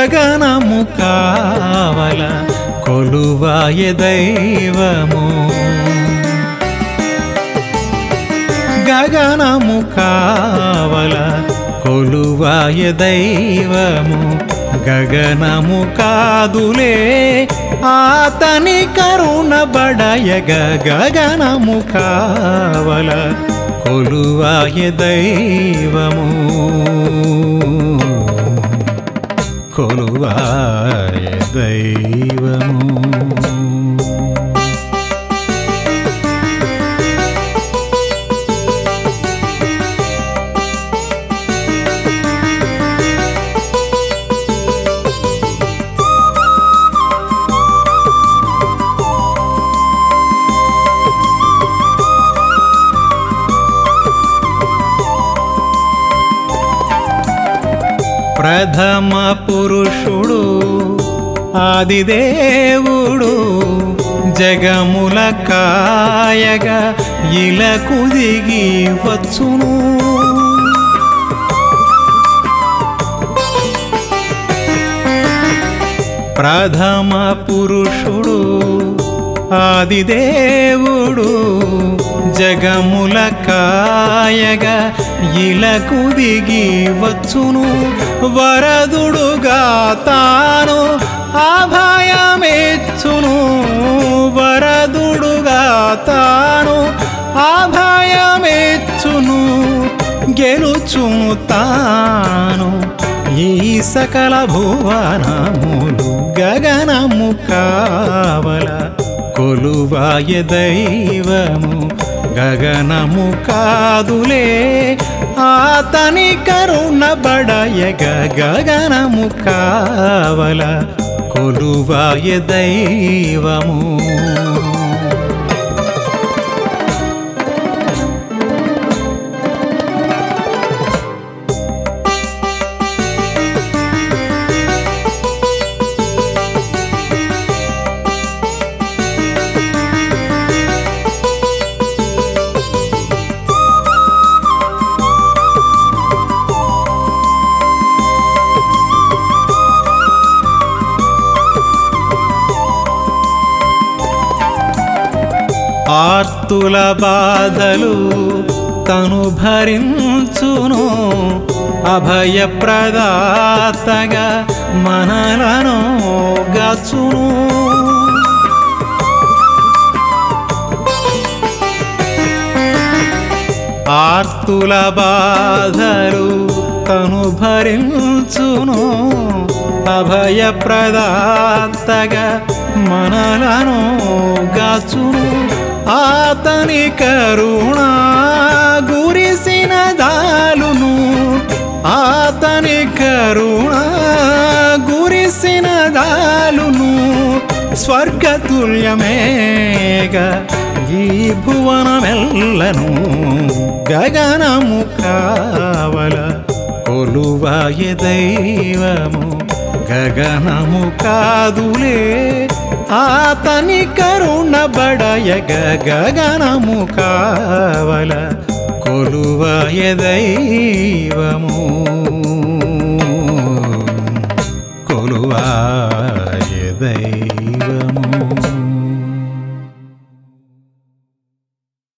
గగనము కావల కొలువాయ దైవము గగనము కావల కొలువాయ దైవము గగనము కాదులే ఆతని కరుణ బడయగ గగనము కావల కొలువాయ దైవము కొలువాయ దైవము ప్రథమ పురుషుడు ఆదిదేవుడు జగముల కాయగా ఇలకు దిగి వచ్చును ప్రథమ పురుషుడు ఆదిదేవుడు జగముల కాయగా ఇలకు దిగి వచ్చును వరదుడుగా తాను అభయమెచ్చును వరదుడుగా తాను అభయమెచ్చును గెలుచును తాను ఈ సకల భువనములు గగనము కావల కొలువాయ దైవము గగనము కాదులే ఆతని కరుణ బడయగ గగనము కావల కొలువాయ దైవము ఆర్తుల బాధలు తను భరించును అభయప్రదాతగా మనలను గచును ఆర్తుల బాధలు తను భరించును అభయప్రదాతగా మనలను గాచును ఆతని కరుణ గురిసిన దాలును ఆతని కరుణ గురిసిన దాలును స్వర్గతుల్యమేగా ఈ భువనమెల్లను గగనము కావల కొలువాయ దైవము గగనము కాదులే ఆతని కరుణ బడయగ గగనము కావల కొలువాయ దైవము కొలువాయ దైవము